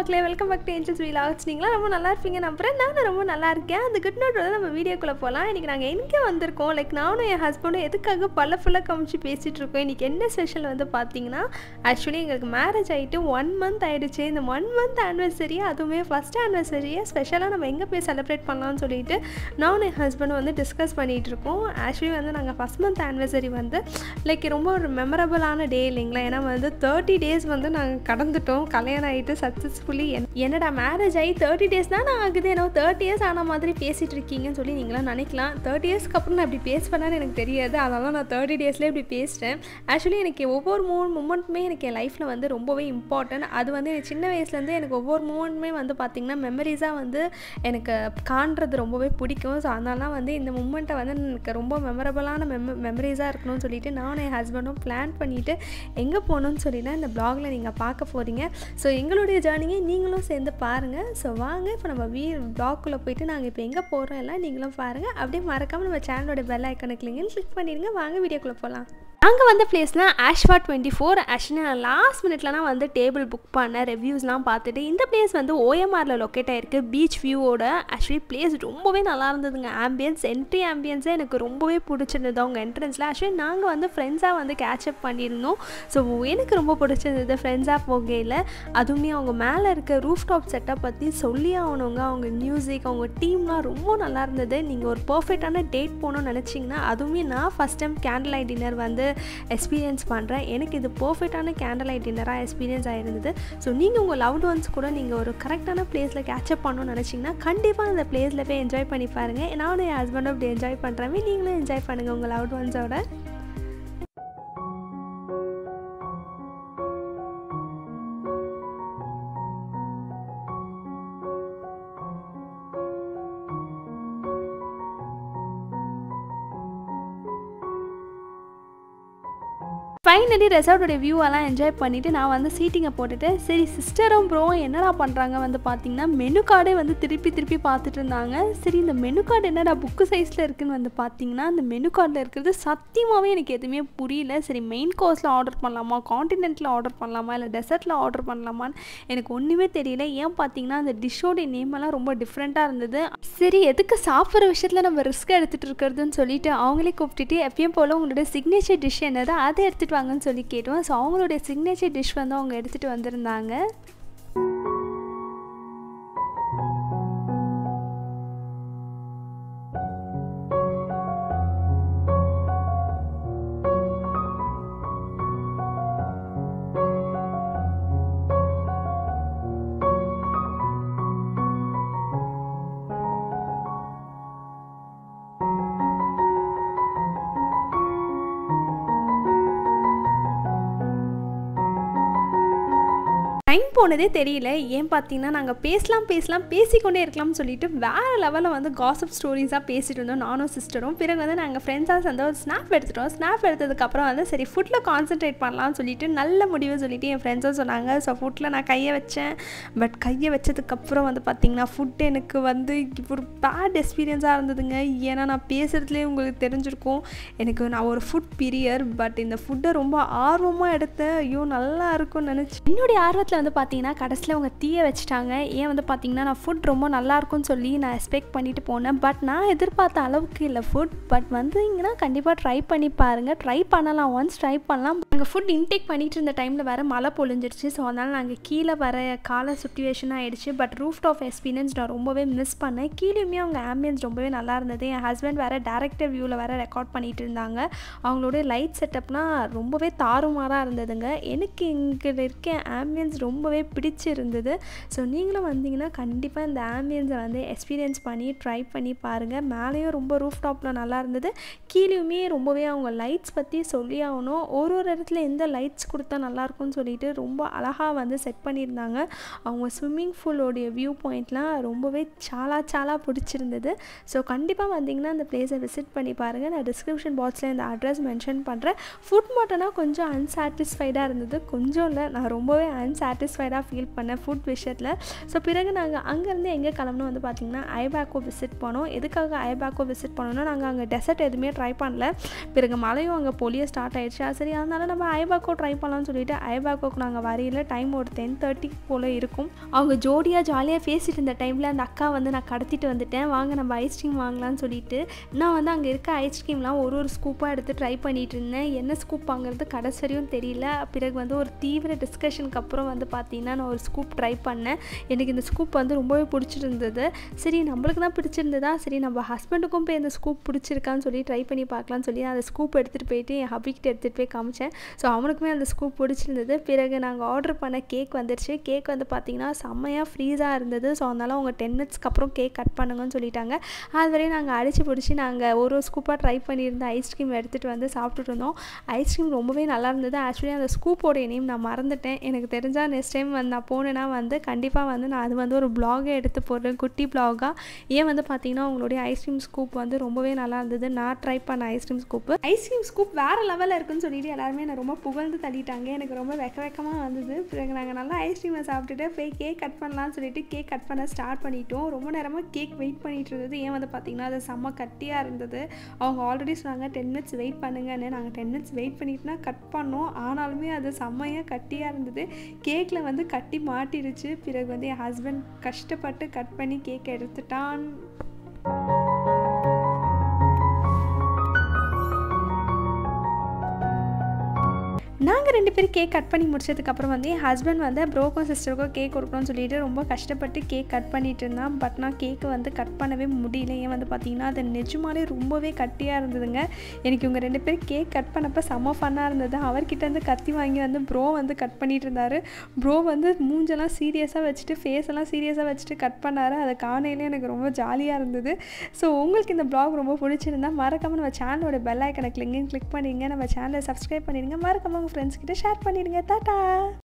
மக்களே welcome back to Angels vlogs நீங்களா ரொம்ப நல்லா இருப்பீங்க நம்புறேன் நானும் ரொம்ப நல்லா இருக்கேன் அந்த குட் நோட் வந்து நம்ம வீடியோக்குள்ளே போகலாம் இன்றைக்கி நாங்கள் எங்கே வந்திருக்கோம் லைக் நானும் என் ஹஸ்பண்டும் எதுக்காக பல ஃபுல்லாக காமிச்சு பேசிகிட்டு இருக்கோம் இன்றைக்கி என்ன ஸ்பெஷல் வந்து பார்த்தீங்கன்னா ஆக்சுவலி எங்களுக்கு மேரேஜ் ஆகிட்டு ஒன் மந்த் ஆயிடுச்சு இந்த ஒன் மந்த் ஆனிவர்சரி அதுவுமே ஃபஸ்ட் ஆனிவர்சரியை ஸ்பெஷலாக நம்ம எங்கே போய் செலிப்ரேட் பண்ணலாம்னு சொல்லிட்டு நானும் என் ஹஸ்பண்டும் வந்து டிஸ்கஸ் பண்ணிகிட்டு இருக்கோம் ஆக்சுவலி வந்து நாங்கள் ஃபஸ்ட் மந்த் ஆனிவர்சரி வந்து லைக் ரொம்ப ஒரு மெமரபுளான டே இல்லைங்களா ஏன்னா வந்து தேர்ட்டி டேஸ் வந்து நாங்கள் கடந்துட்டோம் கல்யாணம் ஆகிட்டு சக்ஸஸ்ஃபுல்லி என்னடா மேரேஜ் ஆகி தேர்ட்டி டேஸ் தான் நான் ஆகுது ஏன்னா தேர்ட்டி இயர்ஸ் ஆன மாதிரி பேசிகிட்டு இருக்கீங்கன்னு சொல்லி நீங்களாம் நினைக்கலாம் தேர்ட்டி இயர்ஸ்க்கு அப்புறம் நான் இப்படி பேசுவேன்னு எனக்கு தெரியாது அதனால நான் தேர்ட்டி டேஸ்லேயே இப்படி பேசிட்டேன் ஆக்சுவலி எனக்கு ஒவ்வொரு மூ மூமெண்ட்டுமே எனக்கு என் லைஃப்பில் வந்து ரொம்பவே இம்பார்ட்டன்ட் அது வந்து எனக்கு சின்ன வயசுலேருந்து எனக்கு ஒவ்வொரு மூமெண்ட்டுமே வந்து பார்த்திங்கன்னா மெமரிஸாக வந்து எனக்கு காண்றது ரொம்பவே பிடிக்கும் ஸோ அதனால வந்து இந்த மூமெண்ட்டை வந்து எனக்கு ரொம்ப மெமரபுளான மெம மெமரிஸாக இருக்கணும்னு சொல்லிட்டு நானும் என் ஹஸ்பண்டும் பிளான் பண்ணிவிட்டு எங்கே போகணும்னு சொல்லி தான் இந்த ப்ளாகில் நீங்கள் பார்க்க போகிறீங்க ஸோ எங்களுடைய ஜேர்னியை நீங்களும் சேர்ந்து பாருங்கள் ஸோ வாங்க இப்போ நம்ம வீ ப்ளாக்குள்ளே போயிட்டு நாங்கள் இப்போ எங்கே போகிறோம் எல்லாம் நீங்களும் பாருங்கள் அப்படியே மறக்காமல் நம்ம சேனலோட பெல் ஐக்கனை கிளிக் பண்ணிடுங்க வாங்க வீடியோக்குள்ளே போகலாம் அங்கே வந்த பிளேஸ்னால் ஆஷ்வா டுவெண்ட்டி ஃபோர் ஆக்சுவலி நான் லாஸ்ட் மினிட்லலாம் வந்து டேபிள் புக் பண்ணேன் ரிவ்யூஸ்லாம் பார்த்துட்டு இந்த பிளேஸ் வந்து ஓஎம்ஆரில் லொக்கேட் ஆகிருக்கு பீச் வியூவோட ஆக்சுவலி பிளேஸ் ரொம்பவே நல்லா இருந்ததுங்க ஆம்பியன்ஸ் என்ட்ரி ஆம்பியன்ஸே எனக்கு ரொம்பவே பிடிச்சிருந்தது அவங்க என்ட்ரன்ஸில் ஆக்சுவலி நாங்கள் வந்து ஃப்ரெண்ட்ஸாக வந்து கேட்சப் பண்ணியிருந்தோம் ஸோ எனக்கு ரொம்ப பிடிச்சிருந்தது ஃப்ரெண்ட்ஸாக போகையில் அதுவுமே அவங்க மேலே இருக்க ரூஃப் டாப் செட்டப் பற்றி சொல்லி ஆகணுங்க அவங்க மியூசிக் அவங்க டீம்லாம் ரொம்ப நல்லா இருந்தது நீங்கள் ஒரு பர்ஃபெக்டான டேட் போகணும்னு நினச்சிங்கன்னா அதுவுமே நான் first time candle light dinner வந்து எக்ஸ்பீரியன்ஸ் பண்ணுறேன் எனக்கு இது பர்ஃபெக்டான கேண்டில் லைட் டின்னராக எக்ஸ்பீரியன்ஸ் ஆயிருந்தது ஸோ நீங்கள் உங்கள் லவ்ட் ஒன்ஸ் கூட நீங்கள் ஒரு கரெக்டான பிளேஸில் கேட்சப் பண்ணணும்னு நினச்சிங்கன்னா கண்டிப்பாக அந்த பிளேஸில் போய் என்ஜாய் பண்ணி பாருங்கள் நானும் என் ஹஸ்பண்டும் அப்படி என்ஜாய் பண்ணுறேன் நீங்களும் என்ஜாய் பண்ணுங்கள் உங்கள் லவ்ட் ஒன்ஸோட ஃபைனலி ரெசார்ட்டோட வியூவெல்லாம் என்ஜாய் பண்ணிவிட்டு நான் வந்து சீட்டிங்கை போட்டுட்டு சரி சிஸ்டரும் ப்ரோவும் என்னடா பண்ணுறாங்க வந்து பார்த்தீங்கன்னா மெனு கார்டே வந்து திருப்பி திருப்பி பார்த்துட்டு இருந்தாங்க சரி இந்த மெனு கார்டு என்னடா புக்கு சைஸில் இருக்குன்னு வந்து பார்த்தீங்கன்னா அந்த மெனு கார்டில் இருக்கிறது சத்தியமாகவே எனக்கு எதுவுமே புரியல சரி மெயின் கோர்ஸில் ஆர்டர் பண்ணலாமா காண்டினென்ட்டில் ஆர்டர் பண்ணலாமா இல்லை டெசர்ட்டில் ஆர்டர் பண்ணலாமான்னு எனக்கு ஒன்றுமே தெரியல ஏன் பார்த்தீங்கன்னா அந்த டிஷ்ஷோடைய நேம் எல்லாம் ரொம்ப டிஃப்ரெண்ட்டாக இருந்தது சரி எதுக்கு சாப்பிட்ற விஷயத்தில் நம்ம ரிஸ்க் எடுத்துகிட்டு இருக்கிறதுன்னு சொல்லிட்டு அவங்களே கூப்பிட்டுட்டு எப்பயும் போல் உங்களோட சிக்னேச்சர் டிஷ் என்னது அதை எடுத்துகிட்டு வாங்கன்னு சொல்லி கேட்டோம் ஸோ அவங்களுடைய சிக்னேச்சர் டிஷ் வந்து அவங்க எடுத்துகிட்டு வந்திருந்தாங்க டைம் போனதே தெரியல ஏன் பார்த்தீங்கன்னா நாங்கள் பேசலாம் பேசலாம் பேசிக்கொண்டே இருக்கலாம்னு சொல்லிட்டு வேறு லெவலில் வந்து காசப் ஸ்டோரிஸாக பேசிட்டு இருந்தோம் நானும் சிஸ்டரும் பிறகு வந்து நாங்கள் ஃப்ரெண்ட்ஸாக சேர்ந்து ஒரு ஸ்னாப் எடுத்துட்டோம் ஸ்னாப் எடுத்ததுக்கப்புறம் வந்து சரி ஃபுட்டில் கான்சென்ட்ரேட் பண்ணலாம்னு சொல்லிட்டு நல்ல முடிவு சொல்லிட்டு என் ஃப்ரெண்ட்ஸும் சொன்னாங்க ஸோ ஃபுட்டில் நான் கையை வச்சேன் பட் கையை வச்சதுக்கப்புறம் வந்து பார்த்திங்கன்னா ஃபுட் எனக்கு வந்து ஒரு பேட் எக்ஸ்பீரியன்ஸாக இருந்ததுங்க ஏன்னா நான் பேசுகிறதுலேயே உங்களுக்கு தெரிஞ்சிருக்கும் எனக்கு நான் ஒரு ஃபுட் பீரியர் பட் இந்த ஃபுட்டை ரொம்ப ஆர்வமாக எடுத்தேன் ஐயோ நல்லா இருக்கும்னு நினச்சி என்னுடைய ஆர்வத்தில் வந்து பார்த்தீங்கன்னா கடைசியில் அவங்க தீய வச்சுட்டாங்க ஏன் வந்து பார்த்தீங்கன்னா நான் ஃபுட் ரொம்ப நல்லா இருக்கும்னு சொல்லி நான் எக்ஸ்பெக்ட் பண்ணிட்டு போனேன் பட் நான் எதிர்பார்த்த அளவுக்கு இல்லை ஃபுட் பட் வந்தீங்கன்னா கண்டிப்பாக ட்ரை பண்ணி பாருங்கள் ட்ரை பண்ணலாம் ஒன்ஸ் ட்ரை பண்ணலாம் நாங்கள் ஃபுட் இன்டேக் பண்ணிட்டு இருந்த டைமில் வேறு மழை பொழிஞ்சிருச்சு ஸோ அதனால் நாங்கள் கீழே வர கால சுச்சுவேஷன் ஆகிடுச்சு பட் ரூஃப் டாப் எக்ஸ்பீரியன்ஸ் நான் ரொம்பவே மிஸ் பண்ணேன் கீழேயுமே அவங்க ஆம்பியன்ஸ் ரொம்பவே நல்லா இருந்தது என் ஹஸ்பண்ட் வேறு டேரக்டர் வியூவில் வேறு ரெக்கார்ட் பண்ணிகிட்டு இருந்தாங்க அவங்களோட லைட் செட்டப்லாம் ரொம்பவே தாறுமாறாக இருந்ததுங்க எனக்கு இங்கே இருக்க ஆம்பியன்ஸ் ரொம்பவே பிடிச்சிருந்தது ஸோ நீங்களும் வந்தீங்கன்னா கண்டிப்பாக இந்த ஆம்பியன்ஸை வந்து எக்ஸ்பீரியன்ஸ் பண்ணி ட்ரை பண்ணி பாருங்கள் மேலேயும் ரொம்ப ரூஃப் டாப்பில் நல்லா இருந்தது கீழேயுமே ரொம்பவே அவங்க லைட்ஸ் பற்றி சொல்லி ஆகணும் ஒரு ஒரு இடத்துல எந்த லைட்ஸ் கொடுத்தா நல்லாயிருக்கும்னு சொல்லிட்டு ரொம்ப அழகாக வந்து செட் பண்ணியிருந்தாங்க அவங்க ஸ்விம்மிங் பூலோடைய வியூ பாயிண்ட்லாம் ரொம்பவே சாலா சாலா பிடிச்சிருந்தது ஸோ கண்டிப்பாக வந்தீங்கன்னா அந்த பிளேஸை விசிட் பண்ணி பாருங்கள் நான் டிஸ்கிரிப்ஷன் பாக்ஸில் இந்த அட்ரஸ் மென்ஷன் பண்ணுறேன் ஃபுட் மட்டும்னா கொஞ்சம் அன்சாட்டிஸ்ஃபைடாக இருந்தது கொஞ்சம் இல்லை நான் ரொம்பவே அன்சாட்டிஸ்ஃபைடாக ஃபீல் பண்ணேன் ஃபுட் விஷயத்தில் ஸோ பிறகு நாங்கள் அங்கேருந்து எங்கே கிளம்பணும் வந்து பார்த்திங்கன்னா ஐபேக்கோ விசிட் பண்ணோம் எதுக்காக ஐபேக்கோ விசிட் பண்ணோம்னா நாங்கள் அங்கே டெசர்ட் எதுவுமே ட்ரை பண்ணல பிறகு மழையும் அங்கே பொழிய ஸ்டார்ட் ஆயிடுச்சு சரி அதனால நம்ம நம்ம ஐபாக்கோ ட்ரை பண்ணலாம்னு சொல்லிட்டு ஐபாக்கோக்கு நாங்கள் வரையில் டைம் ஒரு டென் தேர்ட்டி போல் இருக்கும் அவங்க ஜோடியாக ஜாலியாக பேசிட்டு இருந்த டைமில் அந்த அக்கா வந்து நான் கடத்திட்டு வந்துட்டேன் வாங்க நம்ம ஐஸ்கிரீம் வாங்கலாம்னு சொல்லிட்டு நான் வந்து அங்கே இருக்க ஐஸ்கிரீம்லாம் ஒரு ஒரு ஸ்கூப்பாக எடுத்து ட்ரை பண்ணிட்டு இருந்தேன் என்ன ஸ்கூப் வாங்குறது கடைசரியும் தெரியல பிறகு வந்து ஒரு தீவிர டிஸ்கஷனுக்கு அப்புறம் வந்து பார்த்தீங்கன்னா நான் ஒரு ஸ்கூப் ட்ரை பண்ணேன் எனக்கு இந்த ஸ்கூப் வந்து ரொம்பவே பிடிச்சிருந்தது சரி நம்மளுக்கு தான் பிடிச்சிருந்ததா சரி நம்ம ஹஸ்பண்டுக்கும் போய் இந்த ஸ்கூப் பிடிச்சிருக்கான்னு சொல்லி ட்ரை பண்ணி பார்க்கலாம்னு சொல்லி அந்த ஸ்கூப் எடுத்துகிட்டு போயிட்டு என் ஹபிக்கிட்ட எடுத்துகிட்டு போய் காமிச்சேன் ஸோ அவனுக்குமே அந்த ஸ்கூப் பிடிச்சிருந்தது பிறகு நாங்கள் ஆர்டர் பண்ண கேக் வந்துருச்சு கேக் வந்து பார்த்திங்கன்னா செம்மையாக ஃப்ரீஸாக இருந்தது ஸோ அதனால் அவங்க டென் மினிட்ஸ்க்கு அப்புறம் கேக் கட் பண்ணுங்கன்னு சொல்லிட்டாங்க அது வரையும் நாங்கள் அடித்து பிடிச்சி நாங்கள் ஒரு ஒரு ஸ்கூப்பாக ட்ரை பண்ணியிருந்த ஐஸ்கிரீம் எடுத்துகிட்டு வந்து சாப்பிட்டுட்டு இருந்தோம் ஐஸ்கிரீம் ரொம்பவே நல்லா இருந்தது ஆக்சுவலி அந்த ஸ்கூப்போடைய நேம் நான் மறந்துட்டேன் எனக்கு தெரிஞ்சால் நெக்ஸ்ட் டைம் வந்து நான் போனேன்னா வந்து கண்டிப்பாக வந்து நான் அது வந்து ஒரு ப்ளாகே எடுத்து போடுறேன் குட்டி ப்ளாகாக ஏன் வந்து பார்த்தீங்கன்னா உங்களுடைய ஐஸ்கிரீம் ஸ்கூப் வந்து ரொம்பவே நல்லா இருந்தது நான் ட்ரை பண்ண ஐஸ்கிரீம் ஸ்கூப்பு ஐஸ்கிரீம் ஸ்கூப் வேறு லெவலில் இருக்குன்னு சொல்லிட்டு எல்லாருமே நான் ரொம்ப புகழ்ந்து தள்ளிட்டாங்க எனக்கு ரொம்ப வெக்க வெக்கமாக வந்தது பிறகு நாங்கள் நல்லா ஐஸ்கிரீமை சாப்பிட்டுட்டு போய் கேக் கட் பண்ணலாம்னு சொல்லிட்டு கேக் கட் பண்ண ஸ்டார்ட் பண்ணிட்டோம் ரொம்ப நேரமாக கேக் வெயிட் பண்ணிட்டு இருந்தது ஏன் வந்து பார்த்தீங்கன்னா அது செம்ம கட்டியாக இருந்தது அவங்க ஆல்ரெடி சொன்னாங்க டென் மினிட்ஸ் வெயிட் பண்ணுங்கன்னு நாங்கள் டென் மினிட்ஸ் வெயிட் பண்ணிட்டுனா கட் பண்ணோம் ஆனாலுமே அது செம்மையாக கட்டியாக இருந்தது கேக்கில் வந்து கட்டி மாட்டிடுச்சு பிறகு வந்து என் ஹஸ்பண்ட் கஷ்டப்பட்டு கட் பண்ணி கேக் எடுத்துட்டான் நாங்கள் ரெண்டு பேரும் கேக் கட் பண்ணி முடிச்சதுக்கப்புறம் வந்து என் ஹஸ்பண்ட் வந்து ப்ரோக்கும் சிஸ்டருக்கும் கேக் கொடுக்கணும்னு சொல்லிட்டு ரொம்ப கஷ்டப்பட்டு கேக் கட் பண்ணிட்டு இருந்தான் பட் நான் கேக்கை வந்து கட் பண்ணவே முடியல ஏன் வந்து பார்த்தீங்கன்னா அது நிஜமாலே ரொம்பவே கட்டியாக இருந்ததுங்க எனக்கு இவங்க ரெண்டு பேரும் கேக் கட் பண்ணப்போ செம்ம ஃபன்னாக இருந்தது அவர்கிட்ட இருந்து கத்தி வாங்கி வந்து ப்ரோ வந்து கட் பண்ணிட்டு இருந்தார் ப்ரோ வந்து மூஞ்செல்லாம் சீரியஸாக வச்சுட்டு ஃபேஸ் எல்லாம் சீரியஸாக வச்சுட்டு கட் பண்ணார் அதை காணையிலே எனக்கு ரொம்ப ஜாலியாக இருந்தது ஸோ உங்களுக்கு இந்த ப்ளாக் ரொம்ப பிடிச்சிருந்தா மறக்காமல் நம்ம சேனலோட பெல் ஐக்கனை கிளிங்கு கிளிக் பண்ணிடுங்க நம்ம சேனலை சப்ஸ்கிரைப் பண்ணிடுங்க மறக்காமல் உங்கள் ஃப்ரெண்ட்ஸ் கிட்ட ஷேர் பண்ணிடுங்க டாட்டா